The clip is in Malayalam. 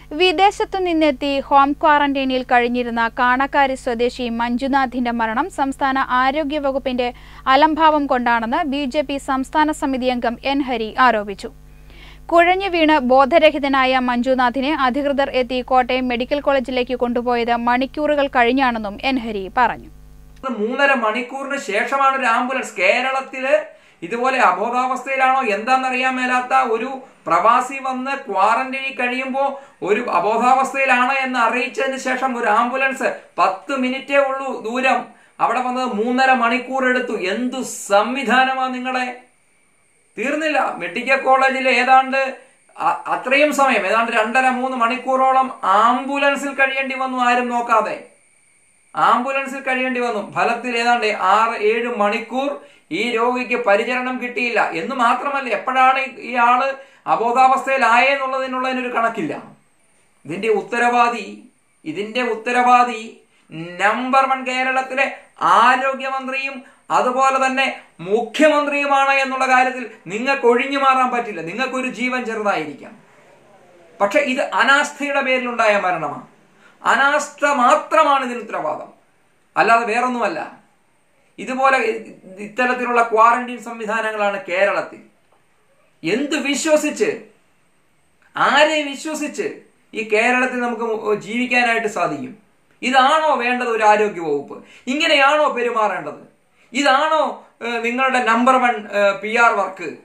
വിദേശത്തു നിന്നെത്തി ഹോം ക്വാറന്റൈനിൽ കഴിഞ്ഞിരുന്ന കാണക്കാരി സ്വദേശി മഞ്ജുനാഥിന്റെ മരണം സംസ്ഥാന ആരോഗ്യ വകുപ്പിന്റെ അലംഭാവം കൊണ്ടാണെന്ന് ബി ജെ പി സംസ്ഥാന സമിതി അംഗം എൻ ഹരി ആരോപിച്ചു കുഴഞ്ഞു വീണ് ബോധരഹിതനായ മഞ്ജുനാഥിനെ അധികൃതർ എത്തി കോട്ടയം മെഡിക്കൽ കോളേജിലേക്ക് കൊണ്ടുപോയത് മണിക്കൂറുകൾ കഴിഞ്ഞാണെന്നും എൻ ഹരി പറഞ്ഞു മൂന്നര മണിക്കൂറിന് ശേഷമാണ് ഒരു ആംബുലൻസ് കേരളത്തില് ഇതുപോലെ അബോധാവസ്ഥയിലാണോ എന്താണെന്നറിയാൻ മേലാത്ത ഒരു പ്രവാസി വന്ന് ക്വാറന്റൈനിൽ കഴിയുമ്പോൾ ഒരു അബോധാവസ്ഥയിലാണ് എന്ന് അറിയിച്ചതിന് ശേഷം ഒരു ആംബുലൻസ് പത്ത് മിനിറ്റേ ഉള്ളൂ ദൂരം അവിടെ വന്നത് മൂന്നര മണിക്കൂർ എടുത്തു എന്തു സംവിധാനമാ നിങ്ങളെ തീർന്നില്ല മെഡിക്കൽ കോളേജിൽ ഏതാണ്ട് അ- അത്രയും സമയം ഏതാണ്ട് രണ്ടര മൂന്ന് മണിക്കൂറോളം ആംബുലൻസിൽ കഴിയേണ്ടി വന്നു ആരും നോക്കാതെ ആംബുലൻസിൽ കഴിയേണ്ടി വന്നു ഫലത്തിൽ ഏതാണ്ട് ആറ് ഏഴ് മണിക്കൂർ ഈ രോഗിക്ക് പരിചരണം കിട്ടിയില്ല എന്ന് മാത്രമല്ല എപ്പോഴാണ് ഈ- ഈ ആള് അബോധാവസ്ഥയിലായെന്നുള്ളതിനുള്ളതിനൊരു കണക്കില്ല ഇതിന്റെ ഉത്തരവാദി ഇതിന്റെ ഉത്തരവാദി നമ്പർ വൺ കേരളത്തിലെ ആരോഗ്യമന്ത്രിയും അതുപോലെ തന്നെ മുഖ്യമന്ത്രിയുമാണ് എന്നുള്ള കാര്യത്തിൽ നിങ്ങൾക്ക് ഒഴിഞ്ഞു മാറാൻ പറ്റില്ല നിങ്ങൾക്കൊരു ജീവൻ ചെറുതായിരിക്കാം പക്ഷെ ഇത് അനാസ്ഥയുടെ പേരിലുണ്ടായ മരണമാണ് അനാസ്ഥ മാത്രമാണ് ഇതിന് ഉത്തരവാദം അല്ലാതെ വേറൊന്നുമല്ല ഇതുപോലെ ഇത്തരത്തിലുള്ള ക്വാറന്റീൻ സംവിധാനങ്ങളാണ് കേരളത്തിൽ എന്ത് വിശ്വസിച്ച് ആരെ വിശ്വസിച്ച് ഈ കേരളത്തിൽ നമുക്ക് മു- ജീവിക്കാനായിട്ട് സാധിക്കും ഇതാണോ വേണ്ടത് ഒരു ആരോഗ്യ വകുപ്പ് ഇങ്ങനെയാണോ പെരുമാറേണ്ടത് ഇതാണോ ഏഹ്, നിങ്ങളുടെ number one P R work